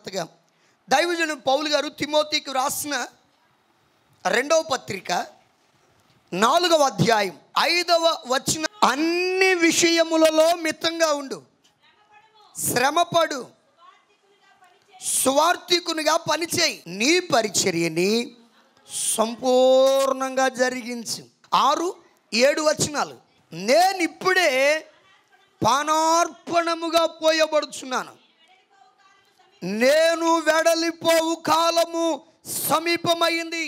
జాగ్రత్తగా దైవజను పౌలు గారు తిమోతికి రాసిన రెండవ పత్రిక నాలుగవ అధ్యాయం ఐదవ వచ్చిన అన్ని విషయములలో మితంగా ఉండు శ్రమపడు స్వార్థికునిగా పనిచేయి నీ పరిచర్యని సంపూర్ణంగా జరిగించు ఆరు ఏడు వచనాలు నేను ఇప్పుడే పానార్పణముగా పోయబడుచున్నాను నేను వెడలిపోవు కాలము సమీపమైంది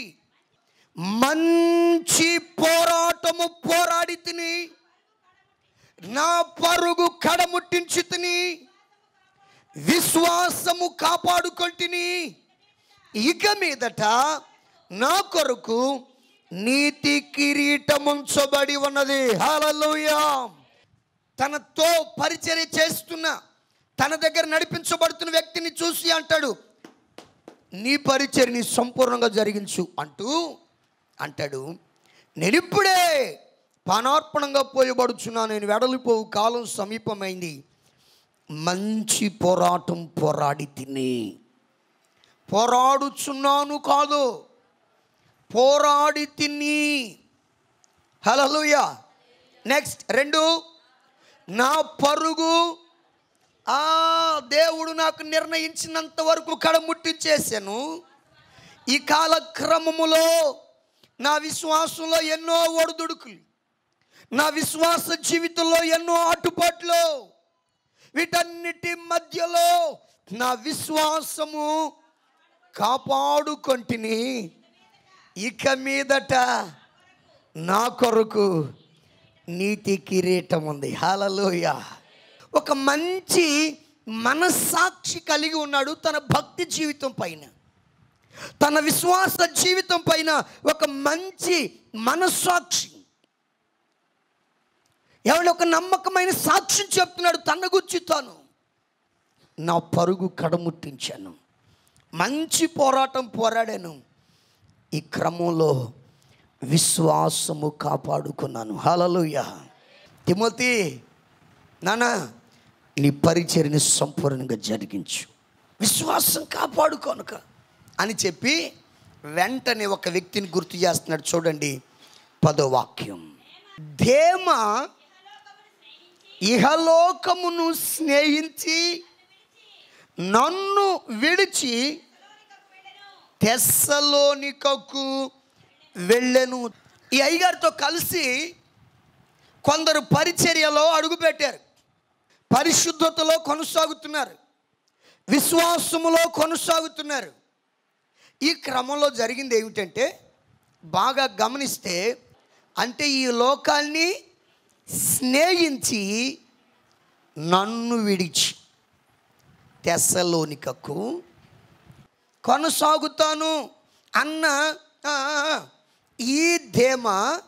మంచి పోరాటము పోరాడి తిని నా పరుగు కడముట్టించి తిని విశ్వాసము కాపాడుకొంటిని ఇక మీదట నా కొరకు నీతి కిరీటముంచబడి ఉన్నది హల్లెలూయా తనతో పరిచర్య చేస్తున్న తన దగ్గర నడిపించబడుతున్న వ్యక్తిని చూసి అంటాడు నీ పరిచర్ని సంపూర్ణంగా జరిగించు అంటూ అంటాడు నేను ఇప్పుడే పానార్పణంగా పోయబడుచున్నా నేను వెడలిపోవు కాలం సమీపమైంది మంచి పోరాటం పోరాడి తిని పోరాడుచున్నాను కాదు పోరాడి తిని హలలుయ నెక్స్ట్ రెండు నా పరుగు ఆ దేవుడు నాకు నిర్ణయించినంత వరకు కడముట్టించేసాను ఈ కాలక్రమములో నా విశ్వాసంలో ఎన్నో ఒడిదుడుకులు నా విశ్వాస జీవితంలో ఎన్నో ఆటుపాట్లు వీటన్నిటి మధ్యలో నా విశ్వాసము కాపాడుకొంటిని ఇక మీదట నా కొరకు నీతి కిరీటం ఉంది హాలలోయ ఒక మంచి మనస్సాక్షి కలిగి ఉన్నాడు తన భక్తి జీవితం పైన తన విశ్వాస జీవితం పైన ఒక మంచి మనస్సాక్షి ఎవడు ఒక నమ్మకమైన సాక్ష్యం చెప్తున్నాడు తన గురించి తాను నా పరుగు కడముట్టించాను మంచి పోరాటం పోరాడాను ఈ క్రమంలో విశ్వాసము కాపాడుకున్నాను హలలుయ తిమోతి నాన్న నీ పరిచర్ని సంపూర్ణంగా జరిగించు విశ్వాసం కాపాడుకోనుక అని చెప్పి వెంటనే ఒక వ్యక్తిని గుర్తు చేస్తున్నాడు చూడండి పదో వాక్యం ధేమ ఇహలోకమును స్నేహించి నన్ను విడిచి తెస్సలోనికకు వెళ్ళెను ఈ అయ్యగారితో కలిసి కొందరు పరిచర్యలో అడుగుపెట్టారు పరిశుద్ధతలో కొనసాగుతున్నారు విశ్వాసములో కొనసాగుతున్నారు ఈ క్రమంలో జరిగింది ఏమిటంటే బాగా గమనిస్తే అంటే ఈ లోకాల్ని స్నేహించి నన్ను విడిచి తెస్సలోనికకు కొనసాగుతాను అన్న ఆ, ఈ ధేమ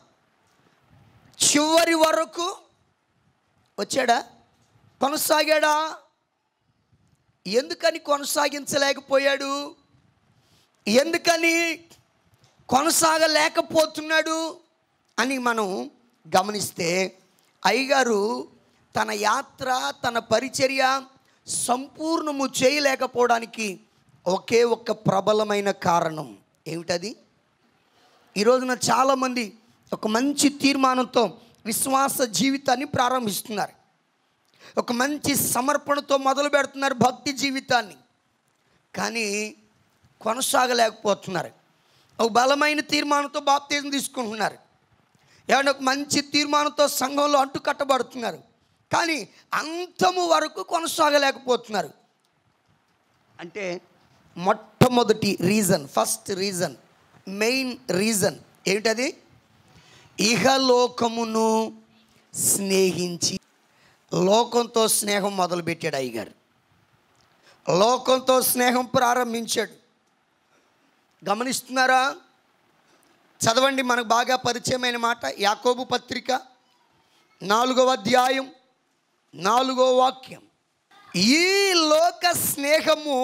చివరి వరకు వచ్చాడా కొనసాగాడా ఎందుకని కొనసాగించలేకపోయాడు ఎందుకని కొనసాగలేకపోతున్నాడు అని మనం గమనిస్తే అయ్యగారు తన యాత్ర తన పరిచర్య సంపూర్ణము చేయలేకపోవడానికి ఒకే ఒక్క ప్రబలమైన కారణం ఏమిటది ఈ రోజున చాలామంది ఒక మంచి తీర్మానంతో విశ్వాస జీవితాన్ని ప్రారంభిస్తున్నారు ఒక మంచి సమర్పణతో మొదలు పెడుతున్నారు భక్తి జీవితాన్ని కానీ కొనసాగలేకపోతున్నారు ఒక బలమైన తీర్మానంతో బాప్తీసం తీసుకుంటున్నారు ఏమంటే ఒక మంచి తీర్మానంతో సంఘంలో అంటు కట్టబడుతున్నారు కానీ అంతము వరకు కొనసాగలేకపోతున్నారు అంటే మొట్టమొదటి reason first reason main reason ఏమిటది ఇహలోకమును స్నేహించి లోకంతో స్నేహం మొదలుపెట్టాడు అయ్యగారు లోకంతో స్నేహం ప్రారంభించాడు గమనిస్తున్నారా చదవండి మనకు బాగా పరిచయమైన మాట యాకోబు పత్రిక నాలుగవ అధ్యాయం నాలుగో వాక్యం ఈ లోక స్నేహము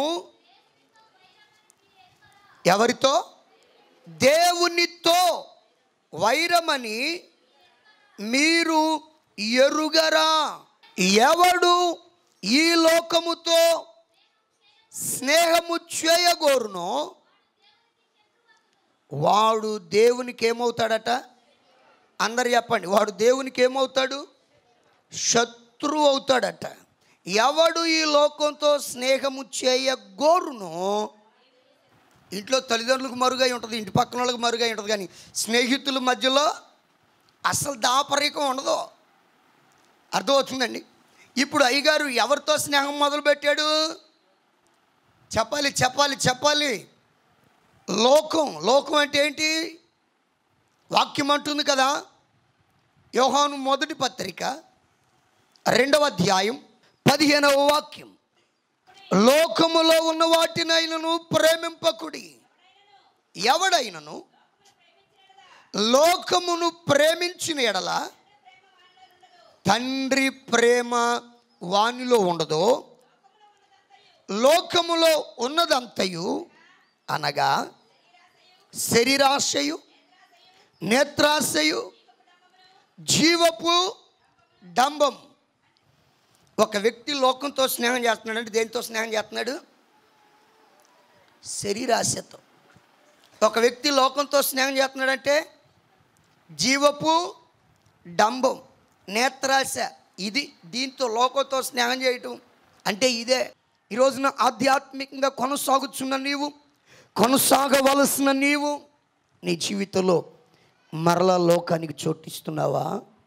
ఎవరితో దేవునితో వైరమని మీరు ఎరుగరా ఎవడు ఈ లోకముతో స్నేహము చేయగోరునో వాడు దేవునికి ఏమవుతాడట అందరు చెప్పండి వాడు దేవునికి ఏమవుతాడు శత్రువు అవుతాడట ఎవడు ఈ లోకంతో స్నేహము చేయగోరునో ఇంట్లో తల్లిదండ్రులకు మరుగై ఉంటుంది ఇంటి పక్కన వాళ్ళకి మరుగై ఉంటుంది కానీ స్నేహితుల మధ్యలో అసలు దాపరికం ఉండదు అర్థమవుతుందండి ఇప్పుడు అయ్యగారు ఎవరితో స్నేహం మొదలుపెట్టాడు చెప్పాలి చెప్పాలి చెప్పాలి లోకం లోకం అంటే ఏంటి వాక్యం అంటుంది కదా యోహాను మొదటి పత్రిక రెండవ అధ్యాయం పదిహేనవ వాక్యం లోకములో ఉన్న వాటినైనను ప్రేమింపకుడి ఎవడైనను లోకమును ప్రేమించిన ఎడల తండ్రి ప్రేమ వానిలో ఉండదో లోకములో ఉన్నదంతయు అనగా శరీరాశయు నేత్రాశయు జీవపు డంబం ఒక వ్యక్తి లోకంతో స్నేహం చేస్తున్నాడు అంటే దేనితో స్నేహం చేస్తున్నాడు శరీరాశతో ఒక వ్యక్తి లోకంతో స్నేహం చేస్తున్నాడంటే జీవపు డంబం నేత్రాశ ఇది దీంతో లోకంతో స్నేహం చేయటం అంటే ఇదే ఈ రోజున ఆధ్యాత్మికంగా కొనసాగుతున్న నీవు కొనసాగవలసిన నీవు నీ జీవితంలో మరలా లోకానికి చోటిస్తున్నావా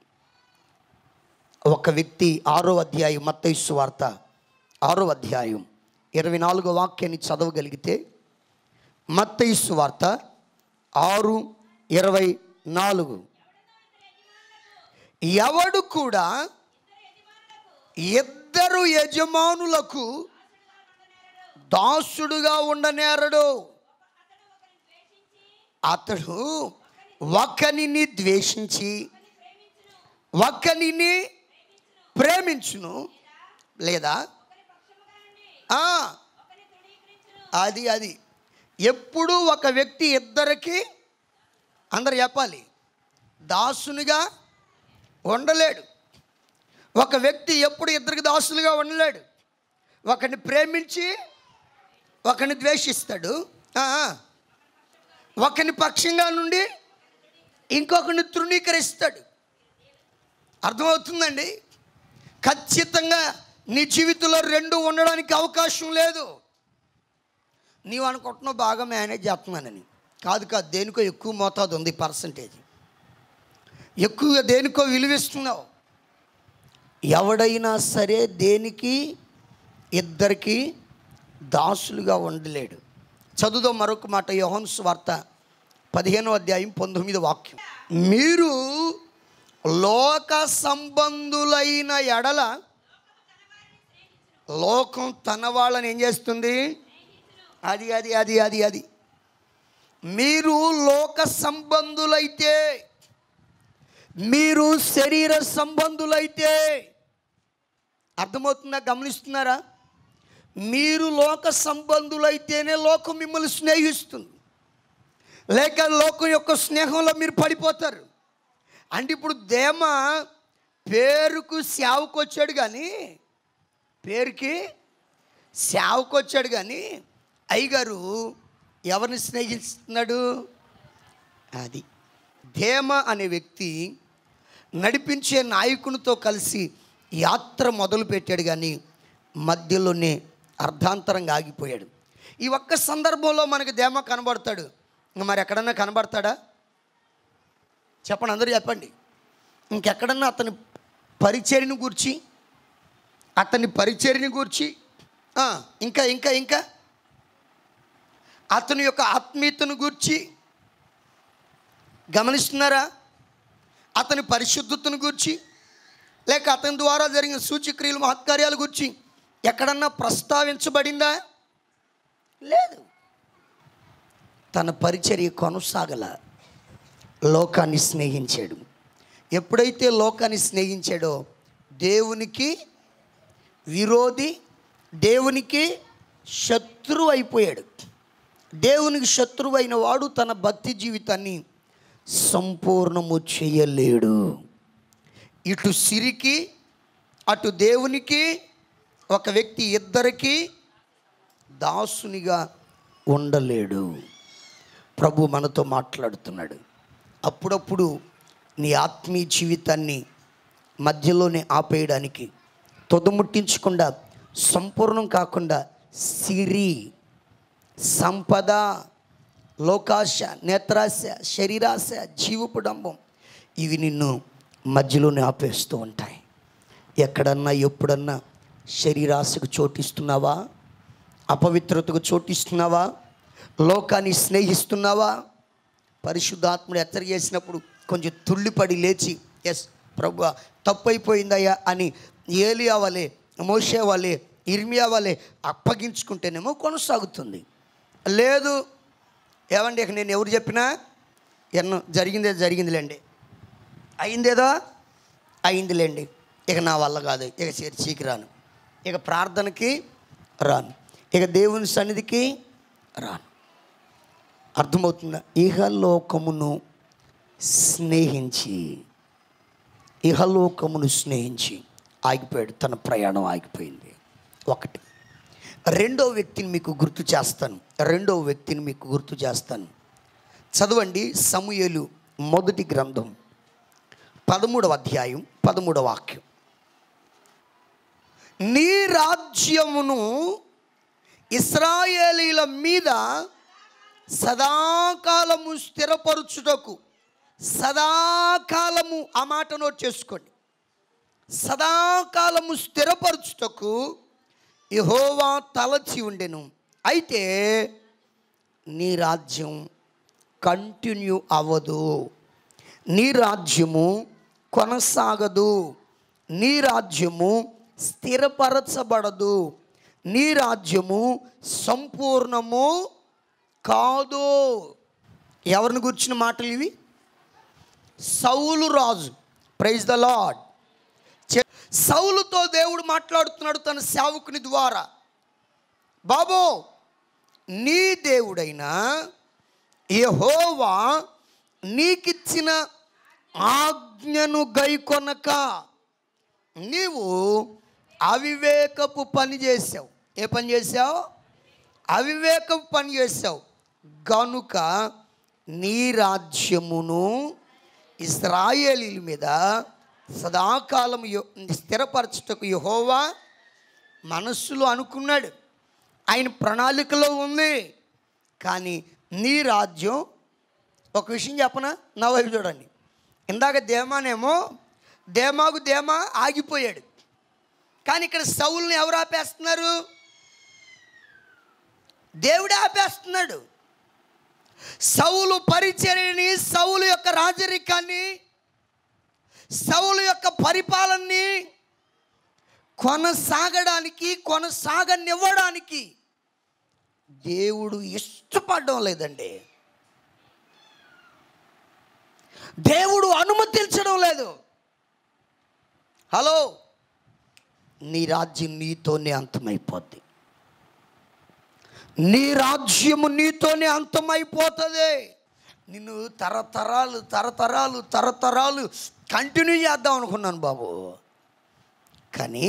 ఒక వ్యక్తి ఆరో అధ్యాయం మత్తైసు వార్త ఆరో అధ్యాయం ఇరవై నాలుగో వాక్యాన్ని చదవగలిగితే మత్తైసు వార్త ఆరు ఇరవై నాలుగు ఎవడు కూడా ఇద్దరు యజమానులకు దాసుడుగా ఉండనేరడు అతడు ఒకనిని ద్వేషించి ఒకనిని ప్రేమించును లేదా ఆ, అది అది ఎప్పుడు ఒక వ్యక్తి ఇద్దరికి అందరు చెప్పాలి దాసునిగా ఉండలేడు ఒక వ్యక్తి ఎప్పుడు ఇద్దరికి దాసులుగా ఉండలేడు ఒకరిని ప్రేమించి ఒకరిని ద్వేషిస్తాడు ఆ, ఆ. ఒకరిని పక్షంగా నుండి ఇంకొకరిని తృణీకరిస్తాడు అర్థమవుతుందండి ఖచ్చితంగా నీ జీవితంలో రెండు ఉండడానికి అవకాశం లేదు నీవు అనుకుంటున్నావు బాగా మేనేజ్ చేస్తున్నానని కాదు కాదు దేనికో ఎక్కువ మోతాదు ఉంది పర్సంటేజ్ ఎక్కువగా దేనికో విలువిస్తున్నావు ఎవడైనా సరే దేనికి ఇద్దరికి దాసులుగా ఉండలేడు చదువుదాం మరొక మాట యోహన్ వార్త పదిహేనో అధ్యాయం పంతొమ్మిది వాక్యం మీరు లోక సంబంధులైన ఎడల లోకం తన వాళ్ళని ఏం చేస్తుంది అది అది అది అది అది మీరు లోక సంబంధులైతే మీరు శరీర సంబంధులైతే అర్థమవుతుందా గమనిస్తున్నారా మీరు లోక సంబంధులైతేనే లోకం మిమ్మల్ని స్నేహిస్తుంది లేక లోకం యొక్క స్నేహంలో మీరు పడిపోతారు అంటే ఇప్పుడు దేమ పేరుకు సేవకు వచ్చాడు కానీ పేరుకి సేవకు వచ్చాడు కానీ అయ్యగారు ఎవరిని స్నేహిస్తున్నాడు అది ధేమ అనే వ్యక్తి నడిపించే నాయకునితో కలిసి యాత్ర మొదలు పెట్టాడు కానీ మధ్యలోనే అర్ధాంతరంగా ఆగిపోయాడు ఈ ఒక్క సందర్భంలో మనకి ధేమ కనబడతాడు ఇంక మరి ఎక్కడన్నా కనబడతాడా చెప్పండి అందరూ చెప్పండి ఇంకెక్కడన్నా అతని పరిచర్ని గూర్చి అతని పరిచర్ని గూర్చి ఆ, ఇంకా ఇంకా ఇంకా అతని యొక్క ఆత్మీయతను గూర్చి గమనిస్తున్నారా అతని పరిశుద్ధతను గూర్చి లేక అతని ద్వారా జరిగిన సూచక్రియలు మహత్కార్యాల గురించి ఎక్కడన్నా ప్రస్తావించబడిందా లేదు తన పరిచర్య కొనసాగల లోకాన్ని స్నేహించాడు ఎప్పుడైతే లోకాన్ని స్నేహించాడో దేవునికి విరోధి దేవునికి శత్రువు అయిపోయాడు దేవునికి శత్రువు అయిన వాడు తన భక్తి జీవితాన్ని సంపూర్ణము చేయలేడు ఇటు సిరికి అటు దేవునికి ఒక వ్యక్తి ఇద్దరికి దాసునిగా ఉండలేడు ప్రభు మనతో మాట్లాడుతున్నాడు అప్పుడప్పుడు నీ ఆత్మీయ జీవితాన్ని మధ్యలోనే ఆపేయడానికి తొదముట్టించకుండా సంపూర్ణం కాకుండా సిరి సంపద లోకాశ నేత్రాశ శరీరాశ జీవపుడంబం ఇవి నిన్ను మధ్యలోనే ఆపేస్తూ ఉంటాయి ఎక్కడన్నా ఎప్పుడన్నా శరీరాశకు చోటిస్తున్నావా అపవిత్రతకు చోటిస్తున్నావా లోకాన్ని స్నేహిస్తున్నావా పరిశుద్ధాత్ముడు హెచ్చరిక చేసినప్పుడు కొంచెం తుళ్ళిపడి లేచి ఎస్ ప్రభు తప్పైపోయిందయ్యా అని ఏలియా వలె మోషే వలె ఇర్మియా వలె అప్పగించుకుంటేనేమో కొనసాగుతుంది లేదు ఏమండి ఇక నేను ఎవరు చెప్పినా ఎన్నో జరిగిందే జరిగిందిలేండి అయిందేదో అయిందిలేండి ఇక నా వల్ల కాదు ఇక చర్చికి రాను ఇక ప్రార్థనకి రాను ఇక దేవుని సన్నిధికి రాను అర్థమవుతుందా ఇహలోకమును స్నేహించి ఇహలోకమును స్నేహించి ఆగిపోయాడు తన ప్రయాణం ఆగిపోయింది ఒకటి రెండో వ్యక్తిని మీకు గుర్తు చేస్తాను రెండో వ్యక్తిని మీకు గుర్తు చేస్తాను చదవండి సమూయేలు మొదటి గ్రంథం పదమూడవ అధ్యాయం పదమూడవ వాక్యం నీ రాజ్యమును ఇస్రాయేలీల మీద సదాకాలము స్థిరపరుచుటకు సదాకాలము ఆ మాట నోట్ చేసుకోండి సదాకాలము స్థిరపరచుటకు యహోవా తలచి ఉండెను అయితే నీ రాజ్యం కంటిన్యూ అవ్వదు నీ రాజ్యము కొనసాగదు నీ రాజ్యము స్థిరపరచబడదు నీ రాజ్యము సంపూర్ణము కాదు ఎవరిని గుర్చిన మాటలు ఇవి సౌలు రాజు ప్రైజ్ ద లాడ్ సౌలుతో దేవుడు మాట్లాడుతున్నాడు తన సేవకుని ద్వారా బాబో నీ దేవుడైన యెహోవా నీకిచ్చిన ఆజ్ఞను గైకొనక నీవు అవివేకపు పని చేసావు ఏ పని చేసావు అవివేకపు పని చేసావు గనుక నీ రాజ్యమును ఇస్రాయేలీల మీద సదాకాలం యె- స్థిరపరచుటకు యహోవా మనస్సులో అనుకున్నాడు ఆయన ప్రణాళికలో ఉంది కానీ నీ రాజ్యం ఒక విషయం చెప్పనా నా వైపు చూడండి ఇందాక దేమానేమో దేమాకు దేమా ఆగిపోయాడు కానీ ఇక్కడ సౌల్ని ఎవరు ఆపేస్తున్నారు దేవుడే ఆపేస్తున్నాడు సౌలు పరిచర్యని సౌలు యొక్క రాజరికాన్ని సౌలు యొక్క పరిపాలనని కొనసాగడానికి కొనసాగనివ్వడానికి దేవుడు ఇష్టపడడం లేదండి దేవుడు అనుమతించడం లేదు హలో నీ రాజ్యం నీతోనే అంతమైపోద్ది నీ రాజ్యము నీతోనే అంతమైపోతుంది నిన్ను తరతరాలు తరతరాలు తరతరాలు కంటిన్యూ చేద్దాం అనుకున్నాను బాబు కానీ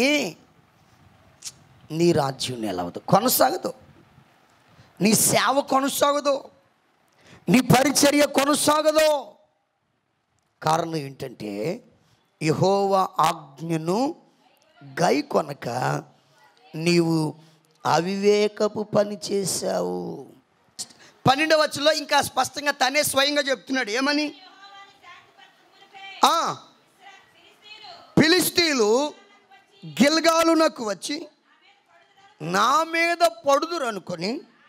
నీ రాజ్యం నిలవదు కొనసాగదు నీ సేవ కొనసాగదు నీ పరిచర్య కొనసాగదు కారణం ఏంటంటే యహోవ ఆజ్ఞను గై కొనక నీవు అవివేకపు పని చేశావు పన్నెండవ వచ్చులో ఇంకా స్పష్టంగా తనే స్వయంగా చెప్తున్నాడు ఏమని ఆ, ఫిలిస్తీన్లు గిల్గాలునకు వచ్చి నా మీద పడుదురు అనుకొని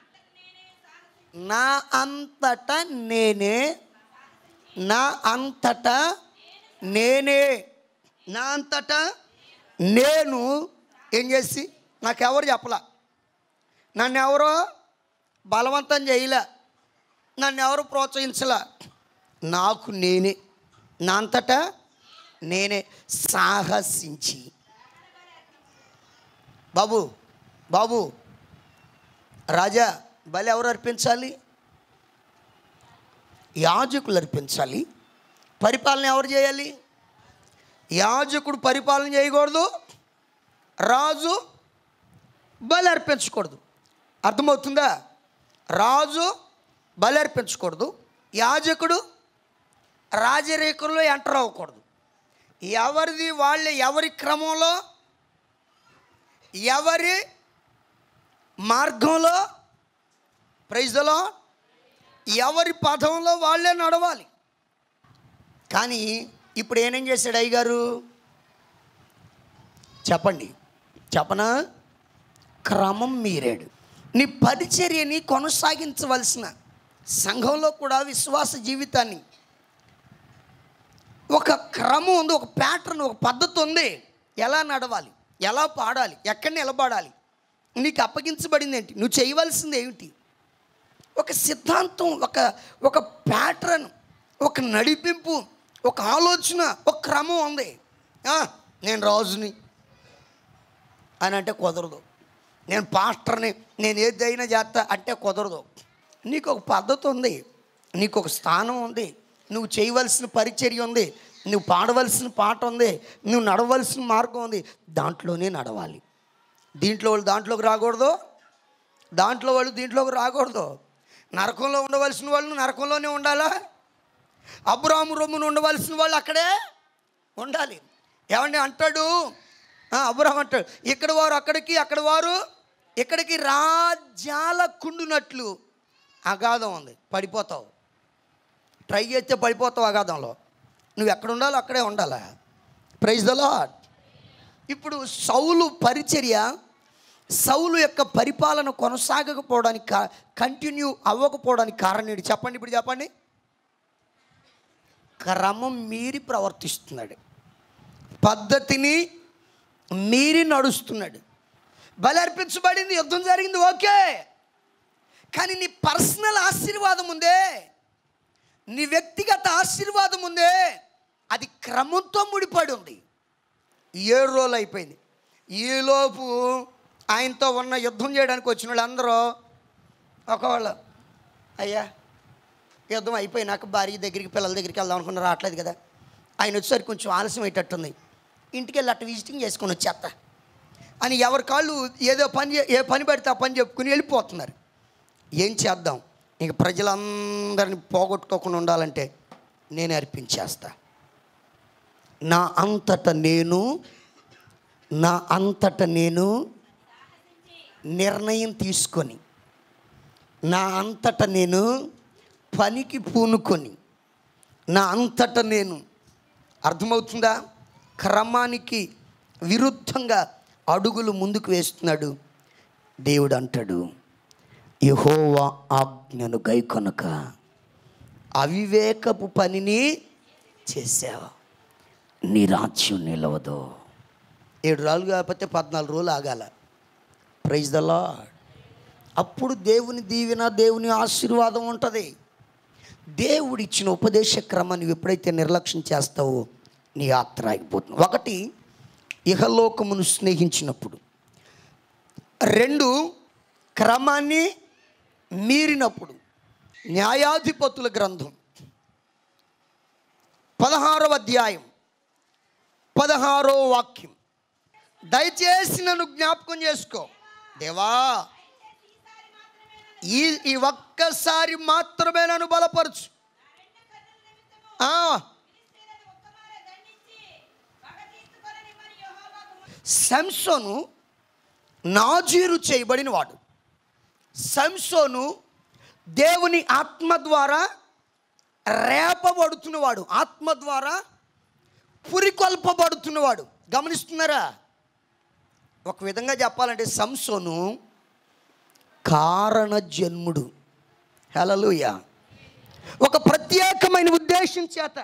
నా అంతటా నేనే నా అంతటా నేనే నా అంతటా నేను ఏం చేసి నాకెవరు చెప్పలా నన్ను ఎవరో బలవంతం చేయలే నన్ను ఎవరు ప్రోత్సహించలే నాకు నేనే నా అంతటా నేనే సాహసించి బాబు బాబు రాజా బలి ఎవరు అర్పించాలి యాజకులు అర్పించాలి పరిపాలన ఎవరు చేయాలి యాజకుడు పరిపాలన చేయకూడదు రాజు బలి అర్పించకూడదు అర్థమవుతుందా రాజు బలర్పించకూడదు యాజకుడు రాజరేఖల్లో ఎంటర్ అవ్వకూడదు ఎవరిది వాళ్ళ ఎవరి క్రమంలో ఎవరి మార్గంలో ప్రైజ్లో ఎవరి పదంలో వాళ్ళే నడవాలి కానీ ఇప్పుడు ఏమేం చేశాడు అయ్యగారు చెప్పండి చెప్పనా క్రమం మీరాడు నీ పరిచర్యని కొనసాగించవలసిన సంఘంలో కూడా విశ్వాస జీవితాన్ని ఒక క్రమం ఉంది ఒక ప్యాటర్న్ ఒక పద్ధతి ఉంది ఎలా నడవాలి ఎలా పాడాలి ఎక్కడ నిలబడాలి నీకు అప్పగించబడింది ఏంటి నువ్వు చేయవలసింది ఏమిటి ఒక సిద్ధాంతం ఒక ఒక ప్యాటర్న్ ఒక నడిపింపు ఒక ఆలోచన ఒక క్రమం ఉంది ఆ, నేను రాజుని అని అంటే కుదరదు నేను పాస్టర్ని నేను ఏదైనా చేస్తా అంటే కుదరదు నీకు ఒక పద్ధతి ఉంది నీకు ఒక స్థానం ఉంది నువ్వు చేయవలసిన పరిచర్య ఉంది నువ్వు పాడవలసిన పాట ఉంది నువ్వు నడవలసిన మార్గం ఉంది దాంట్లోనే నడవాలి దీంట్లో వాళ్ళు దాంట్లోకి రాకూడదు దాంట్లో వాళ్ళు దీంట్లోకి రాకూడదు నరకంలో ఉండవలసిన వాళ్ళు నరకంలోనే ఉండాలా అబ్రాము రొమ్మును ఉండవలసిన వాళ్ళు అక్కడే ఉండాలి ఏమండి అంటాడు ఆ, అబ్రాహం అంటాడు ఇక్కడ వారు అక్కడికి అక్కడ వారు ఇక్కడికి రాజ్యాల కుండునట్లు అగాధం ఉంది పడిపోతావు ట్రై చేస్తే పడిపోతావు అగాధంలో నువ్వు ఎక్కడ ఉండాలో అక్కడే ఉండాలా ప్రైజ్ ద లాడ్ ఇప్పుడు సౌలు పరిచర్య సౌలు యొక్క పరిపాలన కొనసాగకపోవడానికి కా కంటిన్యూ అవ్వకపోవడానికి కారణం ఏంటి చెప్పండి ఇప్పుడు చెప్పండి క్రమం మీరి ప్రవర్తిస్తున్నాడు పద్ధతిని మీరి నడుస్తున్నాడు బలి అర్పించబడింది యుద్ధం జరిగింది ఓకే కానీ నీ పర్సనల్ ఆశీర్వాదం ఉందే నీ వ్యక్తిగత ఆశీర్వాదం ఉందే అది క్రమంతో ముడిపడి ఉంది ఏడు రోజులు అయిపోయింది ఈలోపు ఆయనతో ఉన్న యుద్ధం చేయడానికి వచ్చిన వాళ్ళందరూ ఒకవాళ్ళు అయ్యా యుద్ధం అయిపోయినాక భార్య దగ్గరికి పిల్లల దగ్గరికి వెళ్దాం అనుకున్న రావట్లేదు కదా ఆయన వచ్చేసరికి కొంచెం ఆలస్యం అయ్యేటట్టుంది ఇంటికి వెళ్ళి అట్ట విజిటింగ్ చేసుకొని వచ్చేస్తా అని ఎవరి కాళ్ళు ఏదో పని చే- ఏ పని పెడితే ఆ పని చెప్పుకుని వెళ్ళిపోతున్నారు ఏం చేద్దాం ఇంక ప్రజలందరిని పోగొట్టుకోకుండా ఉండాలంటే నేనే అర్పించేస్తా నా అంతట నేను నా అంతట నేను నిర్ణయం తీసుకొని నా అంతట నేను పనికి పూనుకొని నా అంతట నేను అర్థమవుతుందా క్రమానికి విరుద్ధంగా అడుగులు ముందుకు వేస్తున్నాడు దేవుడు అంటాడు యహోవా ఆజ్ఞను గైకొనక అవివేకపు పనిని చేసావా నీ రాజ్యం నిలవదు ఏడు రాళ్ళు కాకపోతే పద్నాలుగు రోజులు ఆగాల ప్రైజ్ ద లాడ్ అప్పుడు దేవుని దీవెన దేవుని ఆశీర్వాదం ఉంటుంది దేవుడు ఇచ్చిన ఉపదేశ క్రమాన్ని నువ్వు ఎప్పుడైతే నిర్లక్ష్యం చేస్తావో నీ యాత్ర ఆగిపోతుంది ఒకటి ఇహలోకమును స్నేహించినప్పుడు రెండు క్రమాన్ని మీరినప్పుడు న్యాయాధిపతుల గ్రంథం పదహారవ అధ్యాయం పదహారో వాక్యం దయచేసి నన్ను జ్ఞాపకం చేసుకో దేవా ఈ ఈ ఒక్కసారి మాత్రమే నన్ను బలపరచు ఆ, సంసోను నాజీరు చేయబడిన వాడు సంసోను దేవుని ఆత్మ ద్వారా రేపబడుతున్నవాడు ఆత్మ ద్వారా పురికొల్పబడుతున్నవాడు గమనిస్తున్నారా ఒక విధంగా చెప్పాలంటే సంసోను కారణ జన్ముడు హలలుయ ఒక ప్రత్యేకమైన ఉద్దేశం చేత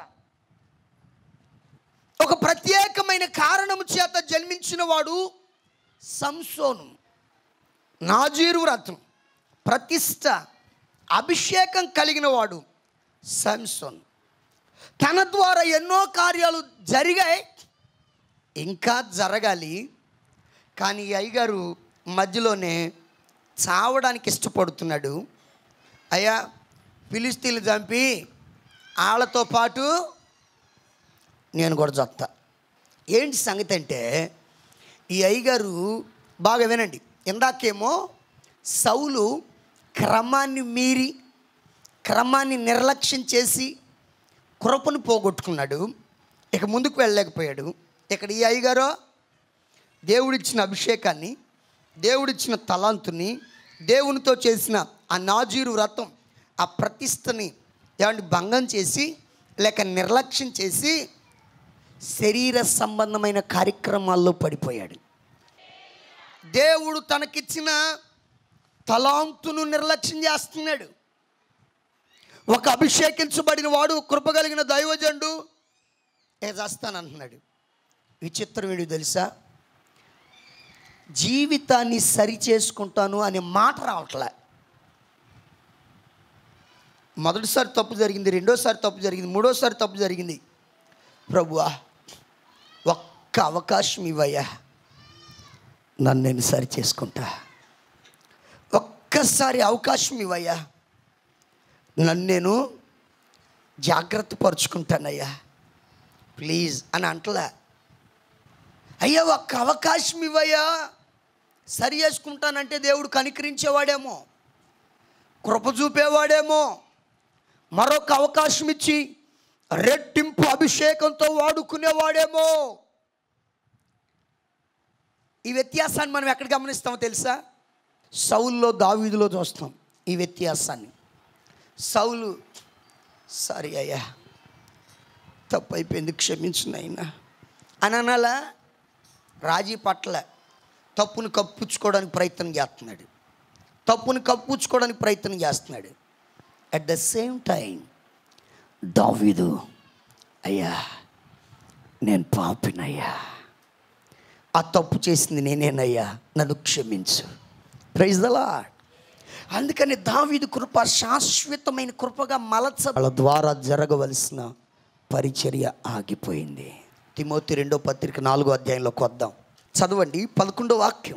ఒక ప్రత్యేకమైన కారణము చేత జన్మించిన వాడు సంసోను నాజీరు వ్రతం ప్రతిష్ట అభిషేకం కలిగిన వాడు సంసోన్ తన ద్వారా ఎన్నో కార్యాలు జరిగాయి ఇంకా జరగాలి కానీ ఈ అయ్యగారు మధ్యలోనే చావడానికి ఇష్టపడుతున్నాడు అయ్యా ఫిలిస్తీన్లు చంపి వాళ్ళతో పాటు నేను కూడా చస్తా ఏంటి సంగతి అంటే ఈ అయ్యగారు బాగా వినండి ఇందాకేమో సౌలు క్రమాన్ని మీరి క్రమాన్ని నిర్లక్ష్యం చేసి కృపను పోగొట్టుకున్నాడు ఇక ముందుకు వెళ్ళలేకపోయాడు ఇక్కడ ఈ అయ్యగారో దేవుడిచ్చిన అభిషేకాన్ని దేవుడిచ్చిన తలాంతుని దేవునితో చేసిన ఆ నాజీరు వ్రతం ఆ ప్రతిష్టని ఏమంటే భంగం చేసి లేక నిర్లక్ష్యం చేసి శరీర సంబంధమైన కార్యక్రమాల్లో పడిపోయాడు దేవుడు తనకిచ్చిన తలాంతును నిర్లక్ష్యం చేస్తున్నాడు ఒక అభిషేకించబడిన వాడు కృప కలిగిన దైవజండు ఏ చేస్తానంటున్నాడు విచిత్రం ఏంటి తెలుసా జీవితాన్ని సరి చేసుకుంటాను అనే మాట రావట్లే మొదటిసారి తప్పు జరిగింది రెండోసారి తప్పు జరిగింది మూడోసారి తప్పు జరిగింది ప్రభువా ఒక్క అవకాశం ఇవ్వయ్యా నన్ను నేను సరి చేసుకుంటా ఒక్కసారి అవకాశం ఇవ్వయ్యా నన్ను నేను జాగ్రత్త పరుచుకుంటానయ్యా ప్లీజ్ అని అంటలే అయ్యా ఒక్క అవకాశం ఇవ్వయ్యా సరి చేసుకుంటానంటే దేవుడు కనికరించేవాడేమో కృప చూపేవాడేమో మరొక అవకాశం ఇచ్చి రెట్టింపు అభిషేకంతో వాడుకునేవాడేమో ఈ వ్యత్యాసాన్ని మనం ఎక్కడ గమనిస్తామో తెలుసా సౌల్లో దావీదులో చూస్తాం ఈ వ్యత్యాసాన్ని సౌలు సారీ అయ్యా తప్పు అయిపోయింది క్షమించు నాయనా అని అనాలా రాజీ పట్ల తప్పును కప్పుచ్చుకోవడానికి ప్రయత్నం చేస్తున్నాడు తప్పును కప్పుచ్చుకోవడానికి ప్రయత్నం చేస్తున్నాడు అట్ ద సేమ్ టైం దావీదు అయ్యా నేను పాపినయ్యా ఆ తప్పు చేసింది నేనేనయ్యా నన్ను క్షమించు ప్రైజ్ ద లాడ్ అందుకని దావీదు కృప శాశ్వతమైన కృపగా మలచ వాళ్ళ ద్వారా జరగవలసిన పరిచర్య ఆగిపోయింది తిమోతి రెండో పత్రిక నాలుగో అధ్యాయంలోకి వద్దాం చదవండి పదకొండో వాక్యం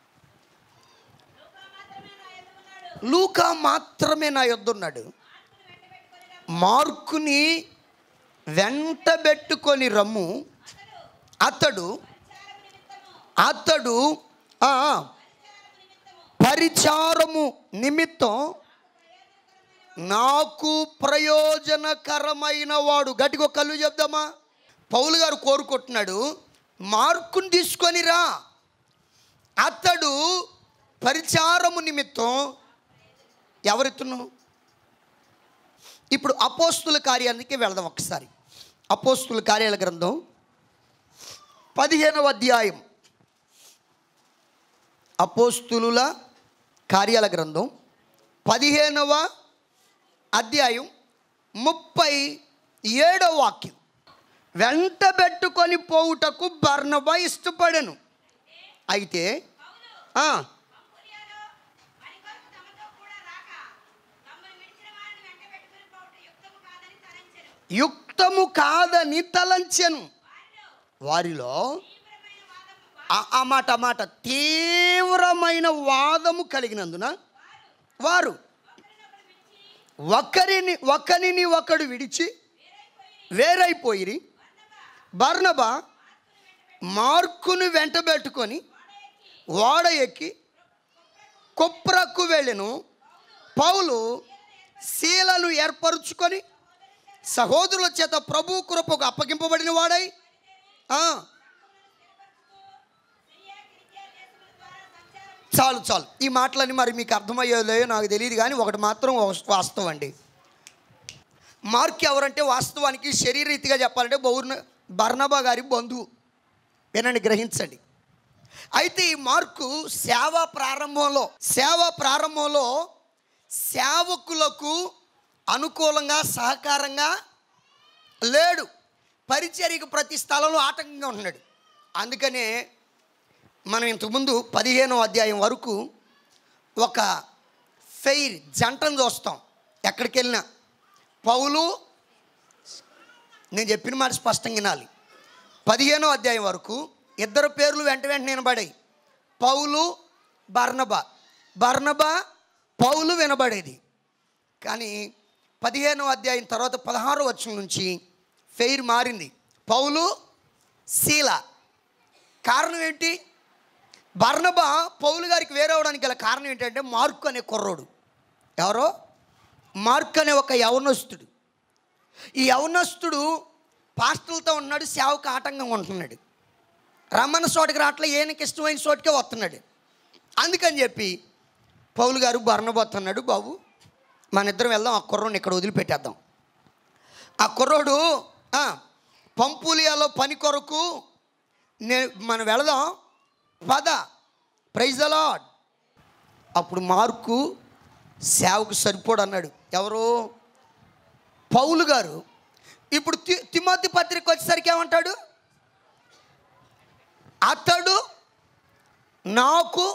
లూకా మాత్రమే నా యొద్ద ఉన్నాడు మార్కుని వెంటబెట్టుకొని రమ్ము అతడు అతడు ఆ, పరిచారము నిమిత్తం నాకు ప్రయోజనకరమైన వాడు గట్టిగా ఒక కళ్ళు చెప్దామా పౌలు గారు కోరుకుంటున్నాడు మార్కుని తీసుకొని రా అతడు పరిచారము నిమిత్తం ఎవరెత్తును ఇప్పుడు అపోస్తుల కార్యానికి వెళదాం ఒకసారి అపోస్తుల కార్యాల గ్రంథం పదిహేనవ అధ్యాయం అపోస్తులుల కార్యాల గ్రంథం పదిహేనవ అధ్యాయం ముప్పై ఏడవ వాక్యం వెంటబెట్టుకొని పోవుటకు బర్నబ ఇష్టపడెను అయితే ఆ, యుక్తము కాదని తలంచెను వారిలో ఆ- ఆ మాట ఆ మాట తీవ్రమైన వాదము కలిగినందున వారు ఒకరిని ఒకరిని ఒకడు విడిచి వేరైపోయిరి బర్నబ మార్కును వెంటబెట్టుకొని ఓడ ఎక్కి కుప్రకు వెళ్ళెను పౌలు శీలను ఏర్పరుచుకొని సహోదరుల చేత ప్రభు కృపకు అప్పగింపబడిన వాడై ఆ, చాలు చాలు ఈ మాటలన్నీ మరి మీకు అర్థమయ్యేదో నాకు తెలియదు కానీ ఒకటి మాత్రం వాస్- వాస్తవం అండి మార్క్ ఎవరంటే వాస్తవానికి శరీరరీతిగా చెప్పాలంటే బౌర్ణ బర్నబా గారి బంధువు వినండి గ్రహించండి అయితే ఈ మార్కు సేవ ప్రారంభంలో సేవ ప్రారంభంలో సేవకులకు అనుకూలంగా సహకారంగా లేడు పరిచర్యకు ప్రతి స్థలంలో ఆటంకంగా ఉంటున్నాడు అందుకనే మనం ఇంతకుముందు పదిహేనో అధ్యాయం వరకు ఒక ఫెయిర్ జంటను చూస్తాం ఎక్కడికి వెళ్ళినా పౌలు నేను చెప్పిన మాట స్పష్టంగా వినాలి పదిహేనో అధ్యాయం వరకు ఇద్దరు పేర్లు వెంట వెంటనే వినబడాయి పౌలు బర్నబా బర్నబా పౌలు వినబడేది కానీ పదిహేనో అధ్యాయం తర్వాత పదహారో వచనం నుంచి ఫెయిర్ మారింది పౌలు శీల కారణం ఏంటి బర్ణబా పౌలు గారికి వేరవడానికి గల కారణం ఏంటంటే మార్కు అనే కుర్రోడు ఎవరో మార్క్ అనే ఒక యవనస్తుడు ఈ యవనస్తుడు పాస్టర్లతో ఉన్నాడు సేవకు ఆటంకంగా ఉంటున్నాడు రమ్మన్న చోటికి రావట్లే ఈయనకి ఇష్టమైన చోటికే వస్తున్నాడు అందుకని చెప్పి పౌలు గారు బర్ణబోతున్నాడు బాబు మన ఇద్దరం వెళ్దాం ఆ కుర్రోడిని ఇక్కడ వదిలిపెట్టేద్దాం ఆ కుర్రోడు ఆ, పంపులియాలో పని కొరకు నే మనం వెళదాం పద ప్రైజ్ అలాడ్ అప్పుడు మార్కు సేవకు సరిపోడు అన్నాడు ఎవరు పౌలు గారు ఇప్పుడు తి తిమోతి పత్రిక వచ్చేసరికి ఏమంటాడు అతడు నాకు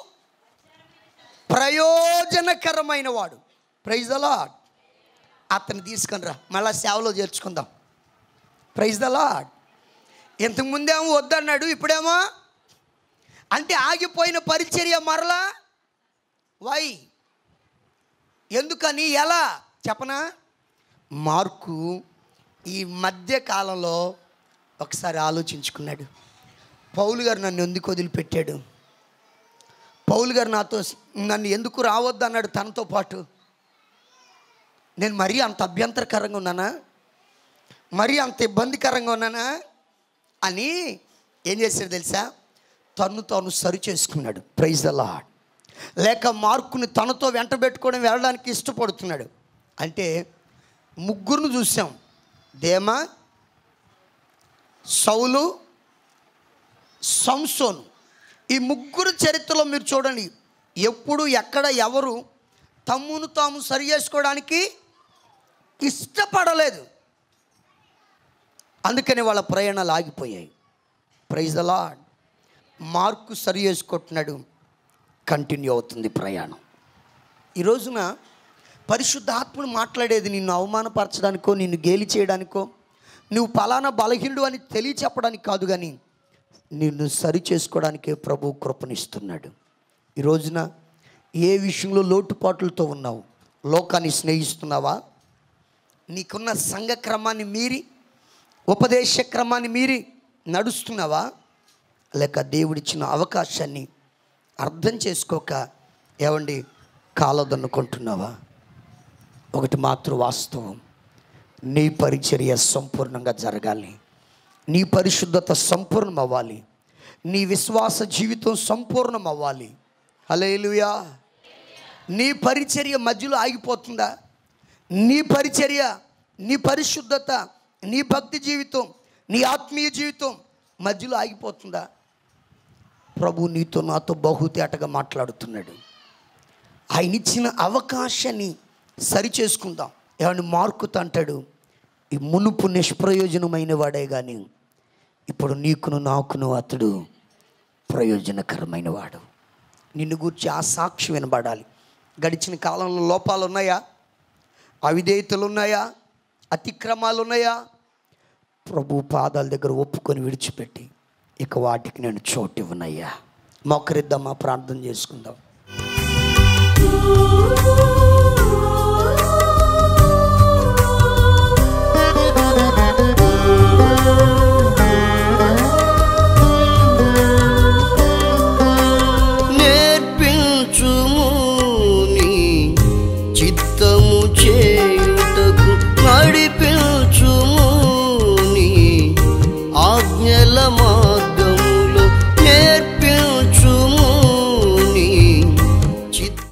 ప్రయోజనకరమైన వాడు ప్రైజ్ అలాడ్ అతన్ని తీసుకొని రా మళ్ళా సేవలో చేర్చుకుందాం ప్రైజ్ ద లాడ్ ఇంతకు ముందేమో వద్దన్నాడు ఇప్పుడేమో అంటే ఆగిపోయిన పరిచర్య మరలా వై ఎందుకని ఎలా చెప్పనా మార్కు ఈ మధ్య కాలంలో ఒకసారి ఆలోచించుకున్నాడు పౌలు గారు నన్ను ఎందుకు వదిలిపెట్టాడు పౌలు గారు నాతో నన్ను ఎందుకు రావద్దు అన్నాడు తనతో పాటు నేను మరీ అంత అభ్యంతరకరంగా ఉన్నానా మరీ అంత ఇబ్బందికరంగా ఉన్నానా అని ఏం చేశాడు తెలుసా తను తాను సరి చేసుకున్నాడు ప్రైజ్ ద లాడ్ లేక మార్కుని తనతో వెంట పెట్టుకోవడం వెళ్ళడానికి ఇష్టపడుతున్నాడు అంటే ముగ్గురును చూసాం దేమ సౌలు సంసోను ఈ ముగ్గురు చరిత్రలో మీరు చూడండి ఎప్పుడు ఎక్కడ ఎవరు తమ్మును తాము సరి చేసుకోవడానికి ఇష్టపడలేదు అందుకని వాళ్ళ ప్రయాణాలు ఆగిపోయాయి ప్రైజ్ ద లాడ్ మార్కు సరి చేసుకుంటున్నాడు కంటిన్యూ అవుతుంది ప్రయాణం ఈ రోజున పరిశుద్ధాత్ముడు మాట్లాడేది నిన్ను అవమానపరచడానికో నిన్ను గేలి చేయడానికో నువ్వు పలానా బలహీనుడు అని తెలియచెప్పడానికి కాదు కానీ నిన్ను సరి చేసుకోవడానికే ప్రభు కృపనిస్తున్నాడు ఈ రోజున ఏ విషయంలో లోటుపాట్లతో ఉన్నావు లోకాన్ని స్నేహిస్తున్నావా నీకున్న సంఘ క్రమాన్ని మీరి ఉపదేశ క్రమాన్ని మీరి నడుస్తున్నావా లేక దేవుడిచ్చిన అవకాశాన్ని అర్థం చేసుకోక ఏమండి కాలదన్నుకుంటున్నావా ఒకటి మాత్రం వాస్తవం నీ పరిచర్య సంపూర్ణంగా జరగాలి నీ పరిశుద్ధత సంపూర్ణం అవ్వాలి నీ విశ్వాస జీవితం సంపూర్ణం అవ్వాలి హలేలుయా నీ పరిచర్య మధ్యలో ఆగిపోతుందా నీ పరిచర్య నీ పరిశుద్ధత నీ భక్తి జీవితం నీ ఆత్మీయ జీవితం మధ్యలో ఆగిపోతుందా ప్రభు నీతో నాతో బహుతేటగా మాట్లాడుతున్నాడు ఆయన ఇచ్చిన అవకాశాన్ని సరి చేసుకుందాం ఏమని మార్కుతో అంటాడు ఈ మునుపు నిష్ప్రయోజనమైన వాడే కానీ ఇప్పుడు నీకును నాకును అతడు ప్రయోజనకరమైన వాడు నిన్ను గురించి ఆ సాక్షి వినబడాలి గడిచిన కాలంలో లోపాలు ఉన్నాయా అవిధేయతలు ఉన్నాయా అతిక్రమాలు ఉన్నాయా ప్రభు పాదాల దగ్గర ఒప్పుకొని విడిచిపెట్టి ఇక వాటికి నేను చోటు ఇవ్వనయ్యా మొక్కరిద్దామా ప్రార్థన చేసుకుందాం Ooh.